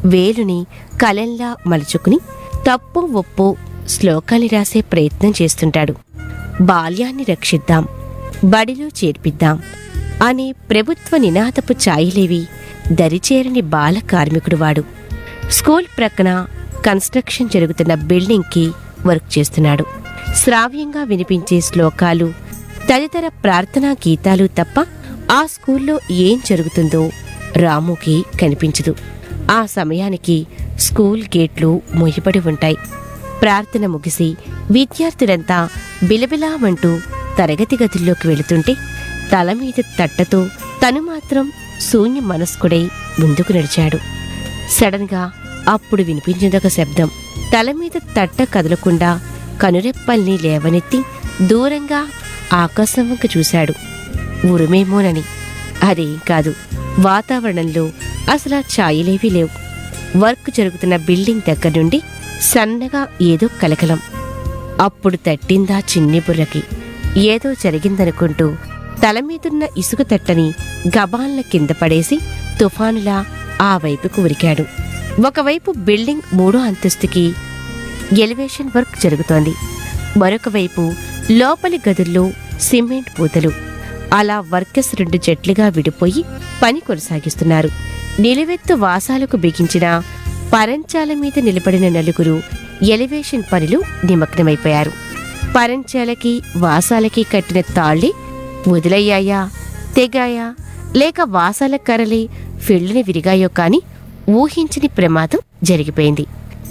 వేలుని కలెంలా మలుచుకుని తప్పు ఒప్పు శ్లోకాన్ని రాసే ప్రయత్నం చేస్తుంటాడు బాల్యాన్ని రక్షిద్దాం బడిలో చేర్పిద్దాం అనే ప్రభుత్వ నినాదపు ఛాయలేవి దరిచేరని బాల కార్మికుడు వాడు స్కూల్ ప్రక్కన కన్స్ట్రక్షన్ జరుగుతున్న బిల్డింగ్కి వర్క్ చేస్తున్నాడు శ్రావ్యంగా వినిపించే శ్లోకాలు తదితర ప్రార్థనా గీతాలు తప్ప ఆ స్కూల్లో ఏం జరుగుతుందో రాముకి కనిపించదు ఆ సమయానికి స్కూల్ గేట్లు మూయబడి ఉంటాయి ప్రార్థన ముగిసి విద్యార్థులంతా బిలబిలామంటూ తరగతి గదుల్లోకి వెళుతుంటే తల మీద తట్టతో తను మాత్రం శూన్య మనస్కుడై ముందుకు నడిచాడు సడన్ గా అప్పుడు వినిపించిందొక శబ్దం తల మీద తట్ట కదలకుండా కనురెప్పల్ని లేవనెత్తి దూరంగా ఆకాశం వంక చూశాడు ఉరుమేమోనని అదేం కాదు వాతావరణంలో అసలు ఆ ఛాయలేవీ లేవు వర్క్ జరుగుతున్న బిల్డింగ్ దగ్గర నుండి సన్నగా ఏదో కలకలం అప్పుడు తట్టిందా చిన్ని బుర్రకి ఏదో జరిగిందనుకుంటూ తల మీదున్న ఇసుక తట్టని గబాల్న కింద పడేసి తుఫానులా ఆ వైపుకు ఉరికాడు ఒకవైపు బిల్డింగ్ మూడో అంతస్తుకి ఎలివేషన్ వర్క్ జరుగుతోంది మరొక వైపు లోపలి గదుల్లో సిమెంట్ పూతలు అలా వర్కర్స్ రెండు జట్లుగా విడిపోయి పని కొనసాగిస్తున్నారు నిలువెత్తు వాసాలకు బిగించిన పరంచాల మీద నిలబడిన నలుగురు ఎలివేషన్ పనులు నిమగ్నమైపోయారు పరంచాలకి వాసాలకి కట్టిన తాళ్ళి వదిలయ్యాయా తెగాయా లేక వాసాల కర్రలే ఫిళ్ళుని విరిగాయో కాని ఊహించని ప్రమాదం జరిగిపోయింది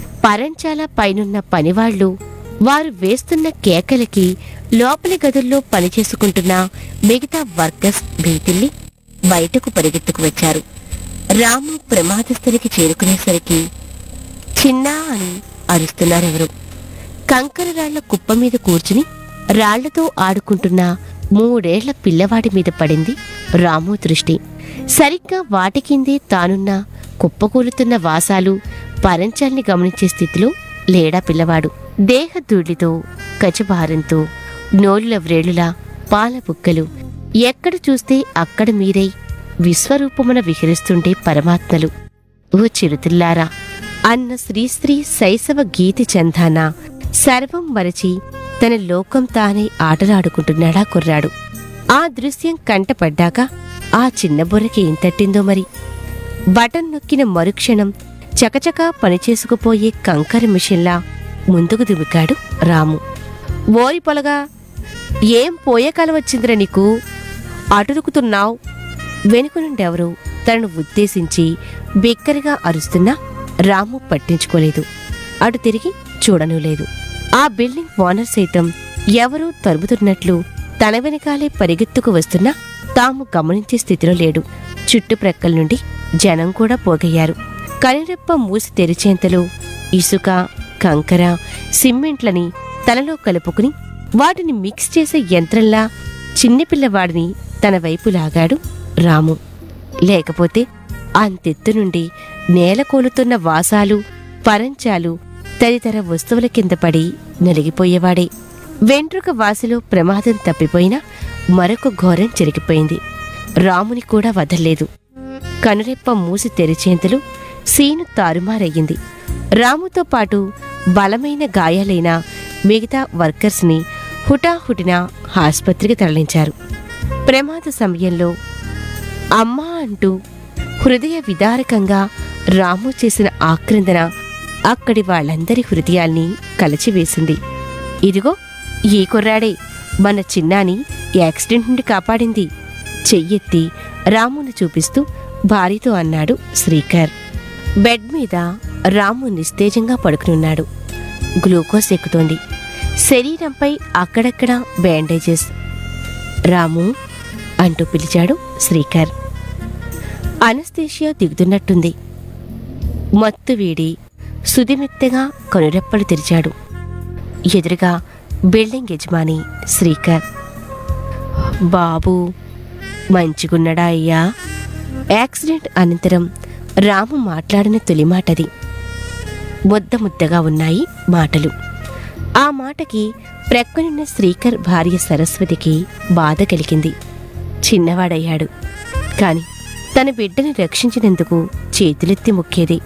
పరంచాల పైనున్న పనివాళ్లు వారు వేస్తున్న కేకలకి లోపలి గదుల్లో పనిచేసుకుంటున్న మిగతా వర్కర్స్ భీతిల్లి బయటకు పరిగెత్తుకు వచ్చారు రాము ప్రమాదస్థలికి చేరుకునేసరికి చిన్నా అని అరుస్తున్నారెవరు కంకర రాళ్ల కుప్ప మీద కూర్చుని రాళ్లతో ఆడుకుంటున్న మూడేళ్ల పిల్లవాడి మీద పడింది రాము దృష్టి సరిగ్గా వాటి కిందే తానున్న కుప్పకూలుతున్న వాసాలు పరంచాల్ని గమనించే స్థితిలో లేడా పిల్లవాడు దేహధూళితో కచభారంతో నోలుల వ్రేళులా పాల బుక్కలు ఎక్కడ చూస్తే అక్కడ మీరై విశ్వరూపమున విహరిస్తుండే పరమాత్మలు ఓ చిరుతిల్లారా అన్న శ్రీశ్రీ శైశవ గీతి చందాన సర్వం మరచి తన లోకం తానే ఆటలాడుకుంటున్నాడా కుర్రాడు ఆ దృశ్యం కంటపడ్డాక ఆ చిన్న బుర్రకి ఏం తట్టిందో మరి బటన్ నొక్కిన మరుక్షణం చకచకా పనిచేసుకుపోయే కంకర మిషన్లా ముందుకు దుమికాడు రాము ఓరి పొలగా ఏం పోయే కాలం వచ్చిందిరా నీకు అటురుకుతున్నావు వెనుక నుండెవరో తనను ఉద్దేశించి బిక్కరగా అరుస్తున్నా రాము పట్టించుకోలేదు అటు తిరిగి చూడనూ లేదు ఆ బిల్డింగ్ ఓనర్ సైతం ఎవరూ తరుముతున్నట్లు తన వెనకాలే పరిగెత్తుకు వస్తున్నా తాము గమనించే స్థితిలో లేడు చుట్టుప్రక్కల నుండి జనం కూడా పోగయ్యారు కనిరెప్ప మూసి తెరిచేంతలో ఇసుక కంకర సిమెంట్లని తనలో కలుపుకుని వాటిని మిక్స్ చేసే యంత్రంలా చిన్నపిల్లవాడిని తన వైపు లాగాడు రాము లేకపోతే అంతెత్తు నుండి నేలకోలుతున్న వాసాలు పరంచాలు తదితర వస్తువుల కింద పడి నలిగిపోయేవాడే వెంట్రుక వాసిలో ప్రమాదం తప్పిపోయినా మరొక ఘోరం జరిగిపోయింది రాముని కూడా వదల్లేదు కనురెప్ప మూసి తెరిచేంతలు సీను తారుమారయ్యింది రాముతో పాటు బలమైన గాయాలైన మిగతా వర్కర్స్ని హుటాహుటిన ఆస్పత్రికి తరలించారు ప్రమాద సమయంలో అమ్మా అంటూ హృదయ విదారకంగా రాము చేసిన ఆక్రందన అక్కడి వాళ్ళందరి హృదయాల్ని కలచివేసింది ఇదిగో ఈ కుర్రాడే మన చిన్నాని యాక్సిడెంట్ నుండి కాపాడింది చెయ్యెత్తి రామును చూపిస్తూ భార్యతో అన్నాడు శ్రీకర్ బెడ్ మీద రాము నిస్తేజంగా పడుకునున్నాడు గ్లూకోజ్ ఎక్కుతోంది శరీరంపై అక్కడక్కడ బ్యాండేజెస్ రాము అంటూ పిలిచాడు శ్రీకర్ అనస్థేషియా దిగుతున్నట్టుంది మత్తు వీడి సుదిమెత్తగా కనురెప్పలు తెరిచాడు ఎదురుగా బిల్డింగ్ యజమాని శ్రీకర్ బాబు మంచిగున్నడా అయ్యా యాక్సిడెంట్ అనంతరం రాము మాట్లాడిన తొలి మాటది ముద్ద ముద్దగా ఉన్నాయి మాటలు ఆ మాటకి ప్రక్కనున్న శ్రీకర్ భార్య సరస్వతికి బాధ కలిగింది చిన్నవాడయ్యాడు కాని తన బిడ్డని రక్షించినందుకు చేతులెత్తి మొక్కేది